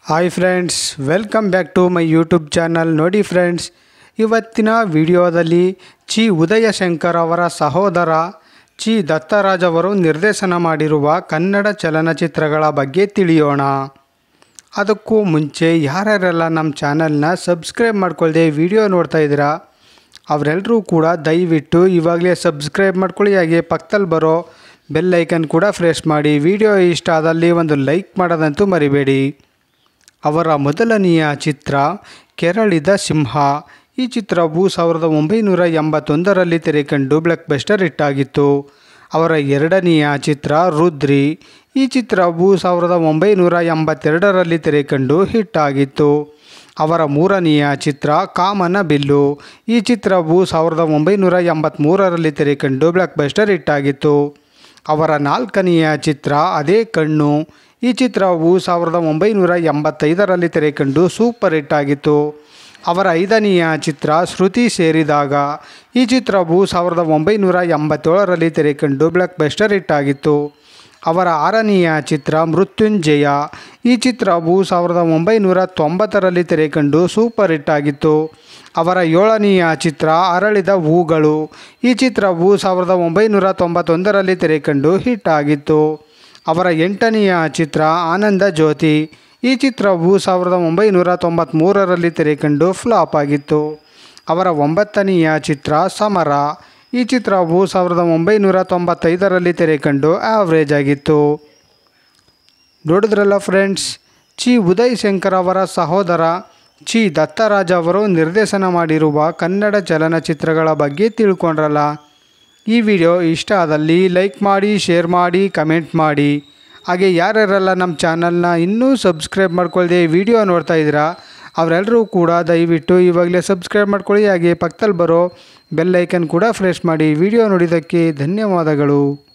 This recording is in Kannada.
hi friends welcome back to my YouTube channel ನೋಡಿ ಫ್ರೆಂಡ್ಸ್ ಇವತ್ತಿನ ವಿಡಿಯೋದಲ್ಲಿ ಚಿ ಉದಯ ಶಂಕರ್ ಅವರ ಸಹೋದರ ಚಿ ದತ್ತರಾಜ್ ಅವರು ನಿರ್ದೇಶನ ಮಾಡಿರುವ ಕನ್ನಡ ಚಲನಚಿತ್ರಗಳ ಬಗ್ಗೆ ತಿಳಿಯೋಣ ಅದಕ್ಕೂ ಮುಂಚೆ ಯಾರ್ಯಾರೆಲ್ಲ ನಮ್ಮ ಚಾನಲ್ನ ಸಬ್ಸ್ಕ್ರೈಬ್ ಮಾಡ್ಕೊಳ್ದೆ ವಿಡಿಯೋ ನೋಡ್ತಾ ಇದ್ದೀರಾ ಅವರೆಲ್ಲರೂ ಕೂಡ ದಯವಿಟ್ಟು ಇವಾಗಲೇ ಸಬ್ಸ್ಕ್ರೈಬ್ ಮಾಡ್ಕೊಳ್ಳಿ ಹಾಗೆ ಪಕ್ಕದಲ್ಲಿ ಬರೋ ಬೆಲ್ ಐಕನ್ ಕೂಡ ಫ್ರೆಶ್ ಮಾಡಿ ವಿಡಿಯೋ ಇಷ್ಟ ಆದಲ್ಲಿ ಒಂದು ಲೈಕ್ ಮಾಡೋದಂತೂ ಮರಿಬೇಡಿ ಅವರ ಮೊದಲನೆಯ ಚಿತ್ರ ಕೆರಳಿದ ಸಿಂಹ ಈ ಚಿತ್ರವು ಸಾವಿರದ ಒಂಬೈನೂರ ಎಂಬತ್ತೊಂದರಲ್ಲಿ ತೆರೆಕಂಡು ಬ್ಲಾಕ್ ಬಸ್ಟರ್ ಹಿಟ್ಟಾಗಿತ್ತು ಅವರ ಎರಡನೆಯ ಚಿತ್ರ ರುದ್ರಿ ಈ ಚಿತ್ರವು ಸಾವಿರದ ಒಂಬೈನೂರ ಎಂಬತ್ತೆರಡರಲ್ಲಿ ತೆರೆಕಂಡು ಹಿಟ್ಟಾಗಿತ್ತು ಅವರ ಮೂರನೆಯ ಚಿತ್ರ ಕಾಮನ ಬಿಲ್ಲು ಈ ಚಿತ್ರವು ಸಾವಿರದ ಒಂಬೈನೂರ ಎಂಬತ್ತ್ಮೂರರಲ್ಲಿ ತೆರೆಕಂಡು ಬ್ಲಾಕ್ ಬಸ್ಟರ್ ಹಿಟ್ಟಾಗಿತ್ತು ಅವರ ನಾಲ್ಕನೆಯ ಚಿತ್ರ ಅದೇ ಕಣ್ಣು ಈ ಚಿತ್ರವು ಸಾವಿರದ ಒಂಬೈನೂರ ಎಂಬತ್ತೈದರಲ್ಲಿ ತೆರೆಕಂಡು ಸೂಪರ್ ಹಿಟ್ ಆಗಿತ್ತು ಅವರ ಐದನೆಯ ಚಿತ್ರ ಶ್ರುತಿ ಸೇರಿದಾಗ ಈ ಚಿತ್ರವು ಸಾವಿರದ ಒಂಬೈನೂರ ಎಂಬತ್ತೇಳರಲ್ಲಿ ತೆರೆಕಂಡು ಬ್ಲಾಕ್ ಬಸ್ಟರ್ ಹಿಟ್ ಆಗಿತ್ತು ಅವರ ಆರನೆಯ ಚಿತ್ರ ಮೃತ್ಯುಂಜಯ ಈ ಚಿತ್ರವು ಸಾವಿರದ ಒಂಬೈನೂರ ತೊಂಬತ್ತರಲ್ಲಿ ತೆರೆಕಂಡು ಸೂಪರ್ ಹಿಟ್ ಆಗಿತ್ತು ಅವರ ಏಳನೆಯ ಚಿತ್ರ ಅರಳಿದ ಹೂಗಳು ಈ ಚಿತ್ರವು ಸಾವಿರದ ಒಂಬೈನೂರ ತೊಂಬತ್ತೊಂದರಲ್ಲಿ ತೆರೆಕಂಡು ಹಿಟ್ ಆಗಿತ್ತು ಅವರ ಎಂಟನೆಯ ಚಿತ್ರ ಆನಂದ ಜ್ಯೋತಿ ಈ ಚಿತ್ರವು ಸಾವಿರದ ಒಂಬೈನೂರ ತೊಂಬತ್ತ್ಮೂರರಲ್ಲಿ ತೆರೆಕಂಡು ಫ್ಲಾಪ್ ಆಗಿತ್ತು ಅವರ ಒಂಬತ್ತನೆಯ ಚಿತ್ರ ಸಮರ ಈ ಚಿತ್ರವು ಸಾವಿರದ ಒಂಬೈನೂರ ತೊಂಬತ್ತೈದರಲ್ಲಿ ತೆರೆಕಂಡು ಆವ್ರೇಜ್ ಆಗಿತ್ತು ನೋಡಿದ್ರಲ್ಲ ಫ್ರೆಂಡ್ಸ್ ಚಿ ಉದಯ್ ಶಂಕರ್ ಅವರ ಸಹೋದರ ಚಿ ದತ್ತರಾಜ್ ಅವರು ನಿರ್ದೇಶನ ಮಾಡಿರುವ ಕನ್ನಡ ಚಲನಚಿತ್ರಗಳ ಬಗ್ಗೆ ತಿಳ್ಕೊಂಡ್ರಲ್ಲ ಈ ವಿಡಿಯೋ ಇಷ್ಟ ಆದಲ್ಲಿ ಲೈಕ್ ಮಾಡಿ ಶೇರ್ ಮಾಡಿ ಕಮೆಂಟ್ ಮಾಡಿ ಹಾಗೆ ಯಾರ್ಯಾರೆಲ್ಲ ನಮ್ಮ ಚಾನಲ್ನ ಇನ್ನೂ ಸಬ್ಸ್ಕ್ರೈಬ್ ಮಾಡ್ಕೊಳ್ದೆ ವಿಡಿಯೋ ನೋಡ್ತಾ ಇದ್ದೀರಾ ಅವರೆಲ್ಲರೂ ಕೂಡ ದಯವಿಟ್ಟು ಇವಾಗಲೇ ಸಬ್ಸ್ಕ್ರೈಬ್ ಮಾಡ್ಕೊಳ್ಳಿ ಹಾಗೆ ಪಕ್ಕದಲ್ಲಿ ಬರೋ ಬೆಲ್ ಐಕನ್ ಕೂಡ ಫ್ರೆಶ್ ಮಾಡಿ ವಿಡಿಯೋ ನೋಡಿದ್ದಕ್ಕೆ ಧನ್ಯವಾದಗಳು